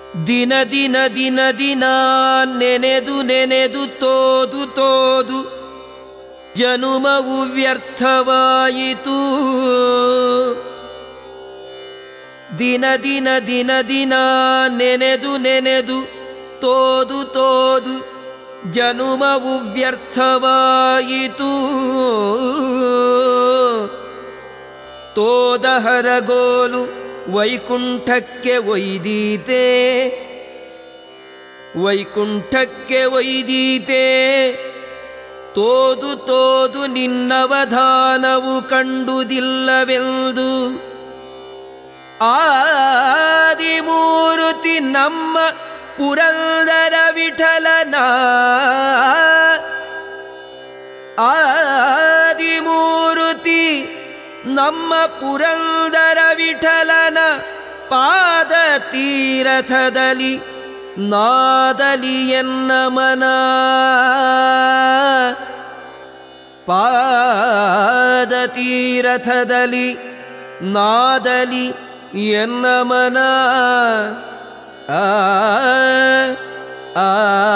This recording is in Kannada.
ದಿನ ದಿನ ದಿನ ದಿನ ನೆನೆದು ನೆನೆದು ತೋದು ತೋದು ಜನುಮವು ವ್ಯರ್ಥವಾಯಿತು ದಿನ ದಿನ ದಿನ ದಿನ ನೆನೆದು ನೆನೆದು ತೋದು ತೋದು ಜನುಮವು ವ್ಯರ್ಥವಾಯಿತು ತೋದ ಹರಗೋಲು ವೈಕುಂಠಕ್ಕೆ ಒಯ್ದೀತೆ ವೈಕುಂಠಕ್ಕೆ ಒಯ್ದೀತೆ ತೋದು ತೋದು ನಿನ್ನವಧಾನವು ಕಂಡುದಿಲ್ಲವೆಂದು ಆದಿಮೂರುತಿ ನಮ್ಮ ಪುರಂದರ ವಿಠಲನ ಆದಿಮೂರುತಿ ನಮ್ಮ ಪುರಂದರ ವಿಠಲನ ಪಾದ ತೀರಥದಲ್ಲಿ ನಾದಲಿ ಎನ್ನ ಮನ ಪಾದ ತೀರಥದಲ್ಲಿ ನಾದಲಿ ಎನ್ನ ಮನ ಆ ಆ